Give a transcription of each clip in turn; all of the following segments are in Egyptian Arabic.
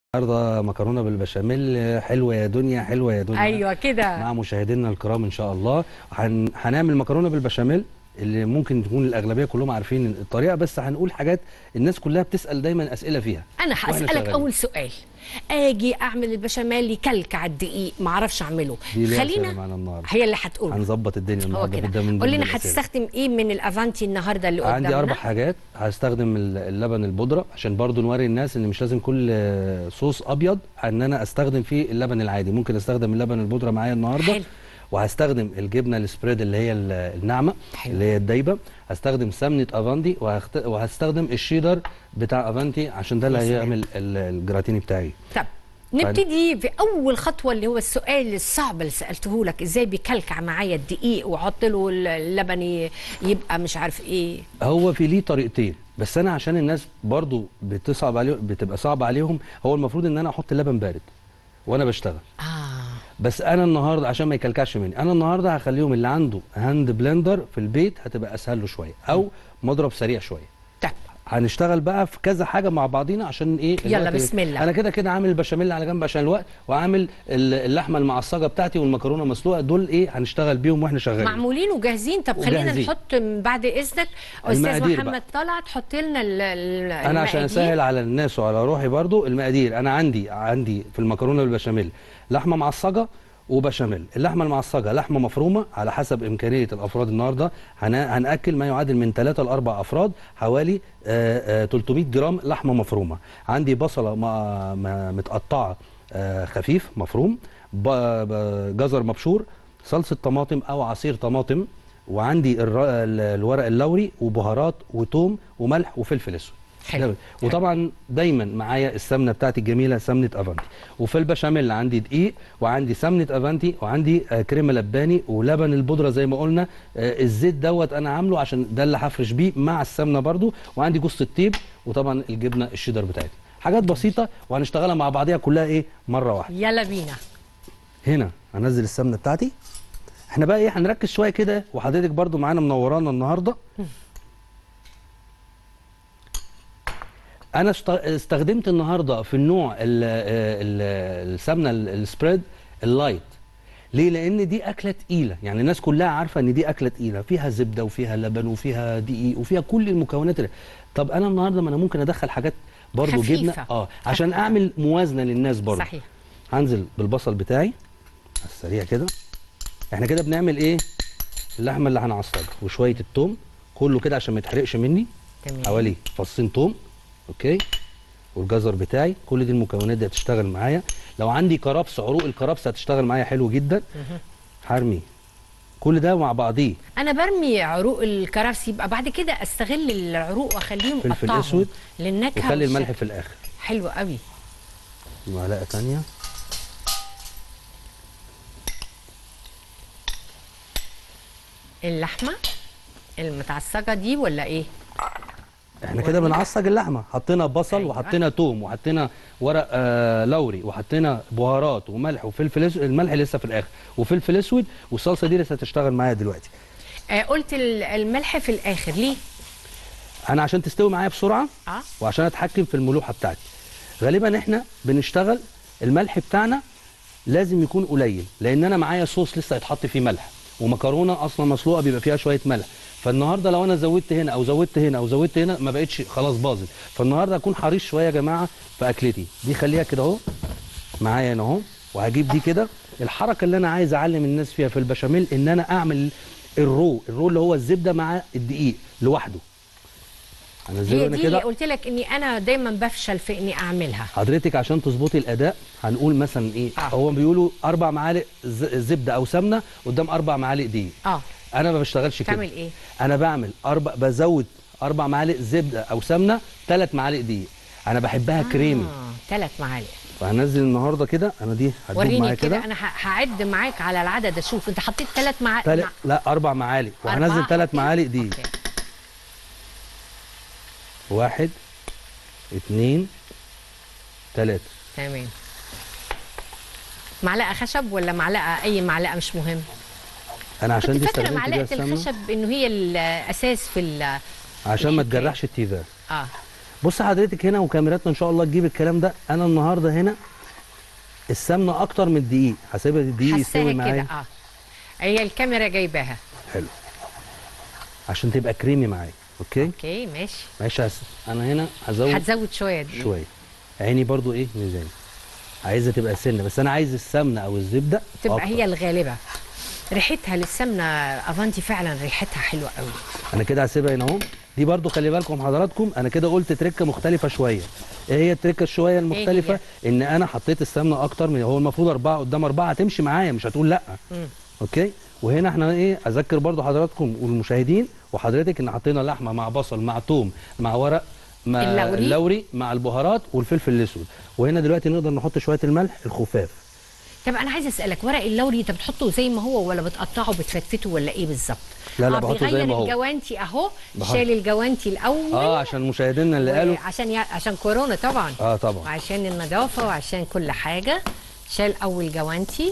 النهارده مكرونه بالبشاميل حلوه يا دنيا حلوه يا دنيا ايوه كده مع مشاهدينا الكرام ان شاء الله هن... هنعمل مكرونه بالبشاميل اللي ممكن تكون الاغلبيه كلهم عارفين الطريقه بس هنقول حاجات الناس كلها بتسال دايما اسئله فيها انا وإحنا هسالك شغالين. اول سؤال اجي اعمل البشاميل يكلكع الدقيق ما اعرفش اعمله دي ليها خلينا أسئلة معانا النهارده هي اللي هتقول هنظبط الدنيا هو النهارده كده ده من قول ضمن لنا الأسئلة. هتستخدم ايه من الافانتي النهارده اللي قدامنا عندي اربع حاجات هستخدم ال- اللبن البودره عشان برضو نوري الناس ان مش لازم كل آه، صوص ابيض ان انا استخدم فيه اللبن العادي ممكن استخدم اللبن البودره معايا النهارده حلو. وهستخدم الجبنه السبريد اللي هي ال- الناعمه حلو. اللي هي الدايبه هستخدم سمنه افاندي وهخت... وهستخدم الشيدر بتاع افانتي عشان ده اللي يا سلام. هيعمل ال- الجراتيني بتاعي طب نبتدي في اول خطوه اللي هو السؤال الصعب اللي سالته لك ازاي بيكلكع معايا الدقيق واحط له اللبن ي- يبقى مش عارف ايه هو في ليه طريقتين بس انا عشان الناس برضو بتصعب عليهم بتبقى صعب عليهم هو المفروض ان انا احط لبن بارد وانا بشتغل اه بس انا النهارده عشان ما يكلكعش مني انا النهارده هخليهم اللي عنده هاند بلندر في البيت هتبقى اسهل له شويه او مضرب سريع شويه طب هنشتغل بقى في كذا حاجه مع بعضينا عشان ايه يلا الوقت- بسم الله. انا كده كده عامل البشاميل على جنب عشان الوقت وعامل ال- اللحمه المعصجه بتاعتي والمكرونه مسلوقه دول ايه هنشتغل بيهم واحنا شغالين معمولين وجاهزين طب خلينا وجاهزين. نحط من بعد اذنك استاذ المقادير محمد طلعت حط لنا ال- ال- انا عشان المقادير. اسهل على الناس وعلى روحي برضو المقادير انا عندي عندي في المكرونه بالبشاميل لحمه معصجه وبشاميل اللحمه المعصجه لحمه مفرومه على حسب امكانيه الافراد النهارده هن- هناكل ما يعادل من 3 ل 4 افراد حوالي آه، آه، 300 جرام لحمه مفرومه عندي بصله ما- ما- متقطعه آه، خفيف مفروم ب- ب- جزر مبشور صلصه طماطم او عصير طماطم وعندي الر- ال- الورق اللوري وبهارات وتوم وملح وفلفل اسود حلو. ده- وطبعا دايما معايا السمنه بتاعتي الجميله سمنه افانتي وفي البشاميل عندي دقيق وعندي سمنه افانتي وعندي آه، كريمه لباني ولبن البودره زي ما قلنا آه، الزيت دوت انا عامله عشان ده اللي هفرش بيه مع السمنه برضو وعندي جوز الطيب وطبعا الجبنه الشيدر بتاعتي حاجات بسيطه وهنشتغلها مع بعضيها كلها ايه مره واحده يلا بينا هنا هنزل السمنه بتاعتي احنا بقى ايه هنركز شويه كده وحضرتك برضو معانا منورانا النهارده انا اشت- استخدمت النهارده في النوع ال ال السمنه ال- السبريد اللايت ليه لان دي اكله تقيله يعني الناس كلها عارفه ان دي اكله تقيله فيها زبده وفيها لبن وفيها دقيق وفيها كل المكونات اللي. طب انا النهارده ما انا ممكن ادخل حاجات برضو خفيفة. جبنه اه عشان خفيفة. اعمل موازنه للناس برضو صحيح هنزل بالبصل بتاعي على السريع كده احنا كده بنعمل ايه اللحمه اللي هنعصجها وشويه التوم كله كده عشان ما يتحرقش مني تمام حوالي فصين توم اوكي والجزر بتاعي كل دي المكونات دي هتشتغل معايا لو عندي كرفس عروق الكرفس هتشتغل معايا حلو جدا هرمي كل ده مع بعضيه انا برمي عروق الكرفس يبقى بعد كده استغل العروق واخليهم فلفل اقطعهم أسود للنكهه وخلي الملح والشكل. في الاخر حلو قوي معلقه تانية اللحمه المتعصجه دي ولا ايه احنا كده بنعصج اللحمه حطينا بصل أيوة. وحطينا توم وحطينا ورق آه لوري وحطينا بهارات وملح وفلفل اسود الملح لسه في الاخر وفلفل اسود والصلصه دي لسه هتشتغل معايا دلوقتي آه قلت ال- الملح في الاخر ليه انا عشان تستوي معايا بسرعه اه وعشان اتحكم في الملوحه بتاعتي غالبا احنا بنشتغل الملح بتاعنا لازم يكون قليل لان انا معايا صوص لسه هيتحط فيه ملح ومكرونه اصلا مسلوقه بيبقى فيها شويه ملح فالنهارده لو انا زودت هنا او زودت هنا او زودت هنا ما بقتش خلاص باظت فالنهارده اكون حريص شويه يا جماعه في اكلتي دي خليها كده اهو معايا هنا اهو وهجيب دي كده الحركه اللي انا عايز اعلم الناس فيها في البشاميل ان انا اعمل الرو الرو اللي هو الزبده مع الدقيق لوحده هنزله هي هنا دي كده اللي قلت لك اني انا دايما بفشل في اني اعملها حضرتك عشان تظبطي الاداء هنقول مثلا ايه آه. هو بيقولوا اربع معالق ز- زبده او سمنه قدام اربع معالق دقيق اه انا ما بشتغلش كده تعمل ايه انا بعمل اربع بزود اربع معالق زبده او سمنه ثلاث معالق دقيق انا بحبها كريمي اه ثلاث معالق فهنزل النهارده كده انا دي هتدوب وريني معايا كده كده انا ه- هعد معاك على العدد اشوف انت حطيت ثلاث معالق تل... مع... لا اربع معالق وهنزل أربعة ثلاث حطيت؟ معالق دقيق أوكي. واحد اتنين ثلاثه تمام معلقه خشب ولا معلقه اي معلقه مش مهم انا عشان كنت دي فاكره استخدمت بيها معلقه السمنه الخشب انه هي الاساس في ال عشان ما الحكاية. تجرحش التيفال اه بص حضرتك هنا وكاميراتنا ان شاء الله تجيب الكلام ده انا النهارده هنا السمنه اكتر من الدقيق هسيبها الدقيق يستوي حساها كده معايا اه هي الكاميرا جايباها حلو عشان تبقى كريمي معايا اوكي اوكي ماشي ماشي هس... انا هنا هزود هتزود شويه دي شويه عيني برضو ايه ميزاني عايزه تبقى سنه بس انا عايز السمنه او الزبده تبقى أكتر. هي الغالبه ريحتها للسمنه افانتي فعلا ريحتها حلوه قوي انا كده هسيبها هنا اهو دي برضو خلي بالكم حضراتكم انا كده قلت تركه مختلفه شويه ايه هي التركه الشويه المختلفه ان انا حطيت السمنه اكتر من هو المفروض اربعه قدام اربعه تمشي معايا مش هتقول لا مم. اوكي وهنا احنا ايه اذكر برضو حضراتكم والمشاهدين وحضرتك ان حطينا لحمه مع بصل مع توم مع ورق مع اللوري. اللوري مع البهارات والفلفل الاسود وهنا دلوقتي نقدر نحط شويه الملح الخفاف طب انا عايزه اسالك ورق اللوري انت بتحطه زي ما هو ولا بتقطعه بتفتفته ولا ايه بالظبط لا، لا، آه بحطه زي بيغير ما هو. الجوانتي اهو بحط. شال الجوانتي الاول اه عشان مشاهدينا اللي قالوا عشان يع... عشان كورونا طبعا اه طبعا وعشان النظافه وعشان كل حاجه شال اول جوانتي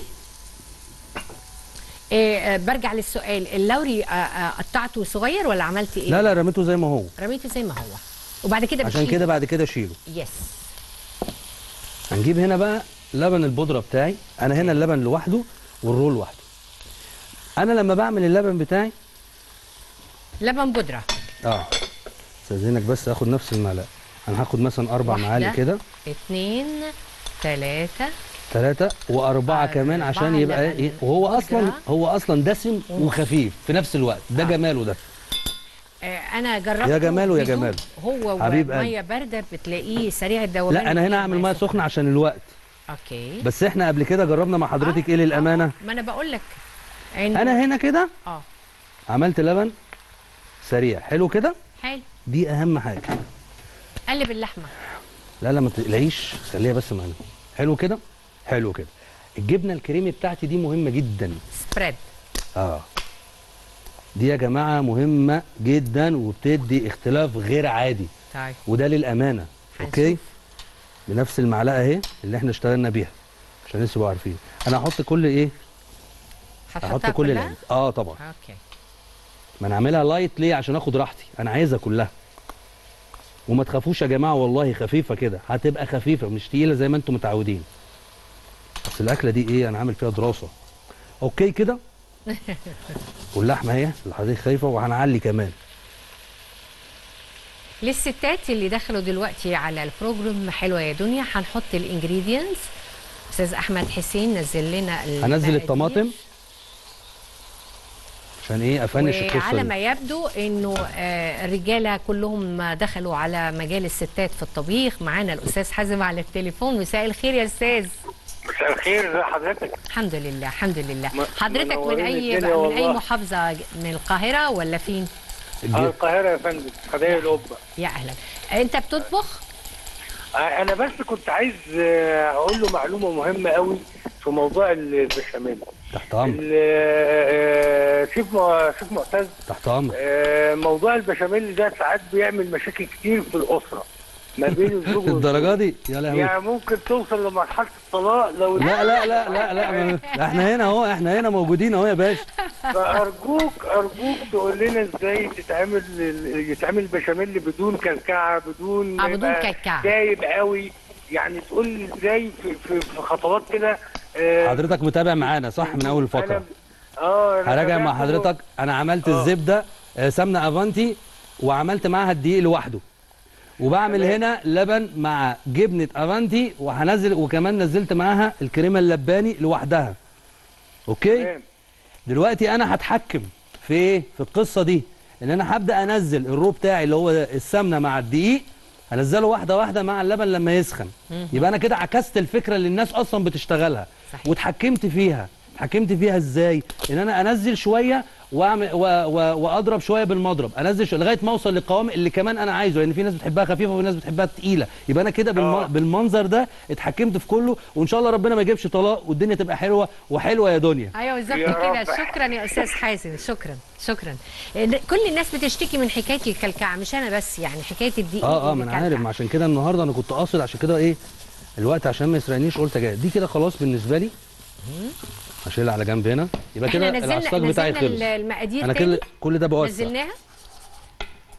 إيه آه برجع للسؤال اللوري آه آه قطعته صغير ولا عملت ايه لا لا رميته زي ما هو رميته زي ما هو وبعد كده عشان بتشيله. كده بعد كده شيله يس هنجيب هنا بقى لبن البودره بتاعي انا هنا اللبن لوحده والرول لوحده انا لما بعمل اللبن بتاعي لبن بودره اه استاذنك بس اخد نفس المعلقه انا هاخد مثلا اربع واحدة. معالق كده اتنين تلاتة ثلاثة وأربعة أربعة كمان عشان يبقى لبن إيه وهو بودرة. أصلا هو أصلا دسم وخفيف في نفس الوقت ده آه. جماله ده آه، انا جربته يا جماله يا بدون- جماله. هو حبيب وميه بارده بتلاقيه سريع الذوبان لا أنا هنا هعمل مية سخنة عشان الوقت اوكي بس إحنا قبل كده جربنا مع حضرتك آه، إيه للأمانة آه، ما انا بقول لك إنه- أنا هنا كده اه عملت لبن سريع حلو كده حلو دي أهم حاجة قلب اللحمه لا لا ما تقلقيش خليها بس معانا حلو كده حلو كده الجبنه الكريمي بتاعتي دي مهمه جدا سبريد اه دي يا جماعه مهمه جدا وبتدي اختلاف غير عادي طيب وده للامانه اوكي هنشوف. بنفس المعلقه اهي اللي احنا اشتغلنا بيها عشان لسه تبقوا عارفين انا هحط كل ايه هتحطها هحط كل كلها؟ العين اه طبعا اوكي ما انا عاملها لايت ليه عشان اخد راحتي انا عايزها كلها وما تخافوش يا جماعه والله خفيفه كده هتبقى خفيفه مش تقيله زي ما انتم متعودين بس الاكله دي ايه انا عامل فيها دراسه اوكي كده واللحمه اهي اللي حضرتك خايفه وهنعلي كمان للستات اللي دخلوا دلوقتي على البروجرام حلوه يا دنيا هنحط الانجريدينتس استاذ احمد حسين نزل لنا هنزل المقادير. الطماطم عشان ايه افنش القصه وعلى دي ما يبدو انه آه، الرجاله كلهم دخلوا على مجال الستات في الطبيخ معانا الاستاذ حازم على التليفون مساء الخير يا استاذ مساء الخير ازي حضرتك الحمد لله الحمد لله م- حضرتك من منورين اي الدنيا من اي والله. محافظه من القاهره ولا فين آه، الج- القاهره يا فندم خدايا القبه يا اهلا انت بتطبخ آه، انا بس كنت عايز آه، اقول له معلومه مهمه قوي في موضوع البشاميل تحت امر ال- آه، شيف م- شيف معتز تحت امر آه، موضوع البشاميل ده ساعات بيعمل مشاكل كتير في الاسره ما بين الزوج والزوجة. الدرجه دي يا لهوي يعني ممكن توصل لمرحله الطلاق لو لا لا لا لا لا ما- احنا هنا اهو احنا هنا موجودين اهو يا باشا فارجوك ارجوك تقول لنا ازاي تتعمل يتعمل البشاميل بدون كلكعه بدون آه، بدون يبقى كلكعة. دايب قوي يعني تقول لي ازاي في, في, في خطوات كده آه، حضرتك متابع معانا صح من اول الفقره أنا- اه أنا هراجع مع تابعته. حضرتك انا عملت آه. الزبده آه، سمنه افانتي وعملت معاها الدقيق لوحده وبعمل تمام. هنا لبن مع جبنه افانتي وهنزل وكمان نزلت معاها الكريمه اللباني لوحدها اوكي تمام. دلوقتي انا هتحكم في ايه في القصه دي ان انا هبدا انزل الرو بتاعي اللي هو السمنه مع الدقيق هنزله واحده واحده مع اللبن لما يسخن يبقى انا كده عكست الفكره اللي الناس اصلا بتشتغلها صحيح. واتحكمت فيها اتحكمت فيها ازاي ان انا انزل شويه واعمل و... و... واضرب شويه بالمضرب انزل شوية لغايه ما اوصل للقوام اللي كمان انا عايزه لان في ناس بتحبها خفيفه وفي ناس بتحبها تقيله يبقى انا كده بالم... آه. بالمنظر ده اتحكمت في كله وان شاء الله ربنا ما يجيبش طلاق والدنيا تبقى حلوه وحلوه يا دنيا ايوه بالظبط يا كده رب. شكرا يا استاذ حازم شكرا شكرا كل الناس بتشتكي من حكايه الكلكعه مش انا بس يعني حكايه الدقيق اه اه اللي ما انا عارف كلكع. ما عشان كده النهارده انا كنت قاصد عشان كده ايه الوقت عشان ما يسرقنيش قلت جاي دي كده خلاص بالنسبه لي هشيلها على جنب هنا يبقى احنا كده نزلنا العصاج بتاعي نزلنا خلص المقادير انا تاني كل كل ده بوسع نزلناها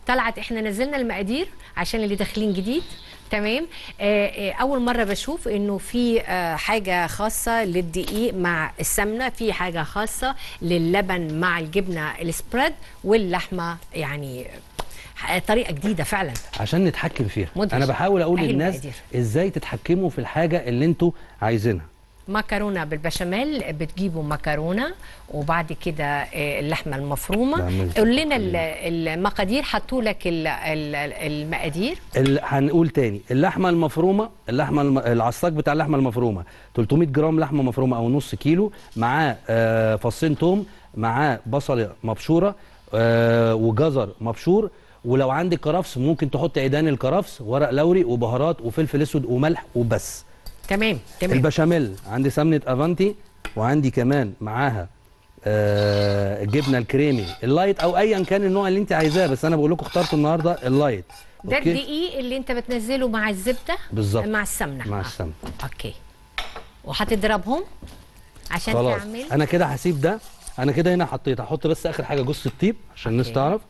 طلعت احنا نزلنا المقادير عشان اللي داخلين جديد تمام آه آه اول مره بشوف انه في آه حاجه خاصه للدقيق مع السمنه في حاجه خاصه للبن مع الجبنه السبريد واللحمه يعني آه، طريقه جديده فعلا عشان نتحكم فيها مدهش. انا بحاول اقول أهي للناس المقادير. ازاي تتحكموا في الحاجه اللي انتوا عايزينها مكرونه بالبشاميل بتجيبوا مكرونه وبعد كده آه، اللحمه المفرومه بعمل قول لنا ال- المقادير حطوا لك ال- ال- المقادير ال- هنقول تاني اللحمه المفرومه اللحمه الم... العصاك بتاع اللحمه المفرومه 300 جرام لحمه مفرومه او نص كيلو معاه آه، فصين توم معاه بصله مبشوره آه، وجزر مبشور ولو عندك كرفس ممكن تحط عيدان الكرفس ورق لوري وبهارات وفلفل اسود وملح وبس تمام تمام البشاميل عندي سمنه افانتي وعندي كمان معاها آه الجبنه الكريمي اللايت او ايا كان النوع اللي انت عايزاه بس انا بقول لكم اخترت النهارده اللايت ده أوكي؟ الدقيق اللي انت بتنزله مع الزبده بالظبط. مع السمنه مع آه. السمنه اوكي وهتضربهم عشان خلاص تعمل انا كده هسيب ده انا كده هنا حطيت هحط بس اخر حاجه جوز الطيب عشان الناس أوكي. تعرف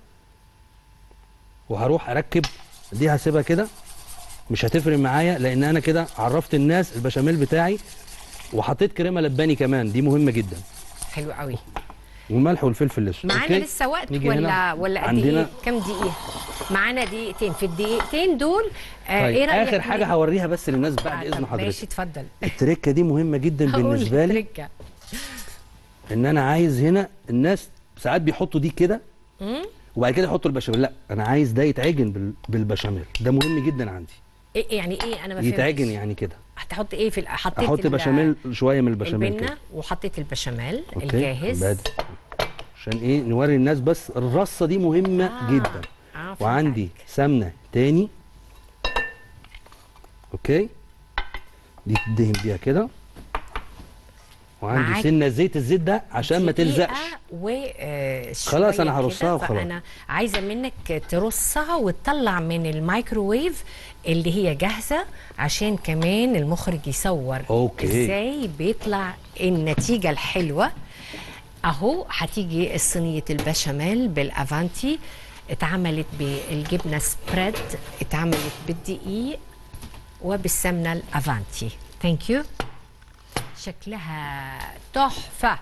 وهروح اركب دي هسيبها كده مش هتفرق معايا لان انا كده عرفت الناس البشاميل بتاعي وحطيت كريمه لباني كمان دي مهمه جدا حلو قوي والملح والفلفل الاسود معانا أوكي؟ لسه وقت نيجي ولا هنا. ولا قد عندنا ايه كام دقيقه معانا دقيقتين في الدقيقتين دول آه طيب ايه رايك اخر حاجه هوريها بس للناس بعد آه، اذن طب ماشي حضرتك اتفضل التركه دي مهمه جدا هقول بالنسبه لي تركة. ان انا عايز هنا الناس ساعات بيحطوا دي كده مم؟ وبعد كده يحطوا البشاميل لا انا عايز ده يتعجن بال- بالبشاميل ده مهم جدا عندي إيه يعني ايه انا ما يتعجن فهمتش. يعني كده هتحط ايه في ال- حطيت احط ال- بشاميل شويه من البشاميل البنه كده وحطيت البشاميل أوكي؟ الجاهز بعد- عشان ايه نوري الناس بس الرصه دي مهمه آه. جدا آه، فهمت وعندي عليك. سمنه تاني اوكي دي تدهن بيها كده وعندي معاك سنه زيت الزيت ده عشان ما دقيقة تلزقش و آه، خلاص شوية أنا هرصها كده، وخلاص. فانا عايزه منك ترصها وتطلع من الميكروويف اللي هي جاهزه عشان كمان المخرج يصور أوكي. ازاي بيطلع النتيجه الحلوه اهو هتيجي صينيه البشاميل بالافانتي اتعملت بالجبنه سبريد اتعملت بالدقيق وبالسمنه الافانتي ثانك يو شكلها تحفه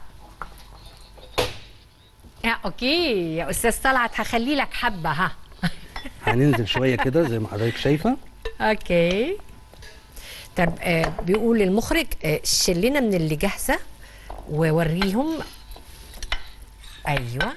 يا اوكي يا استاذ طلعت هخلي لك حبه ها هننزل شويه كده زي ما حضرتك شايفه اوكي طب آه بيقول المخرج آه شلنا من اللي جاهزه ووريهم ايوه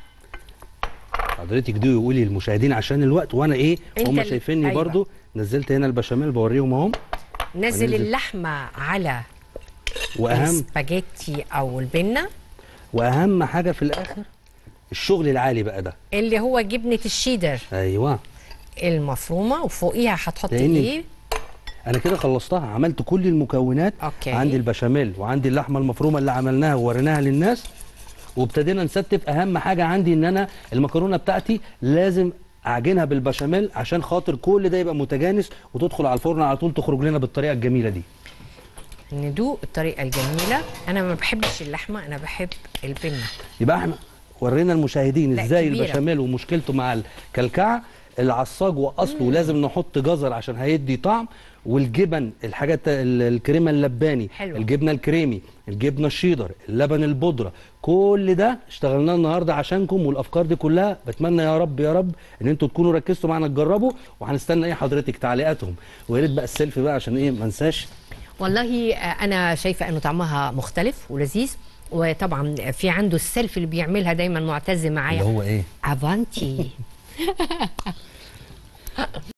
حضرتك دي وقولي للمشاهدين عشان الوقت وانا ايه أنت هم ال- شايفيني أيوة. برضو نزلت هنا البشاميل بوريهم اهم نزل هننزل. اللحمه على واهم السباجيتي او البنه واهم حاجه في الاخر الشغل العالي بقى ده اللي هو جبنه الشيدر ايوه المفرومه وفوقيها هتحط لأن ايه انا كده خلصتها عملت كل المكونات أوكي. عندي البشاميل وعندي اللحمه المفرومه اللي عملناها ووريناها للناس وابتدينا نستف اهم حاجه عندي ان انا المكرونه بتاعتي لازم اعجنها بالبشاميل عشان خاطر كل ده يبقى متجانس وتدخل على الفرن على طول تخرج لنا بالطريقه الجميله دي ندوق الطريقه الجميله انا ما بحبش اللحمه انا بحب البنه يبقى احنا ورينا المشاهدين لا، ازاي كبيرة. البشاميل ومشكلته مع الكلكعه العصاج واصله لازم نحط جزر عشان هيدي طعم والجبن الحاجات ال- الكريمه اللباني حلوة. الجبنه الكريمي الجبنه الشيدر اللبن البودره كل ده اشتغلناه النهارده عشانكم والافكار دي كلها بتمنى يا رب يا رب ان انتوا تكونوا ركزتوا معانا تجربوا وهنستنى ايه حضرتك تعليقاتهم ويا ريت بقى السيلفي بقى عشان ايه ما انساش والله آه، انا شايفه انه طعمها مختلف ولذيذ وطبعا في عنده السيلفي اللي بيعملها دايما معتز معايا هو ايه افانتي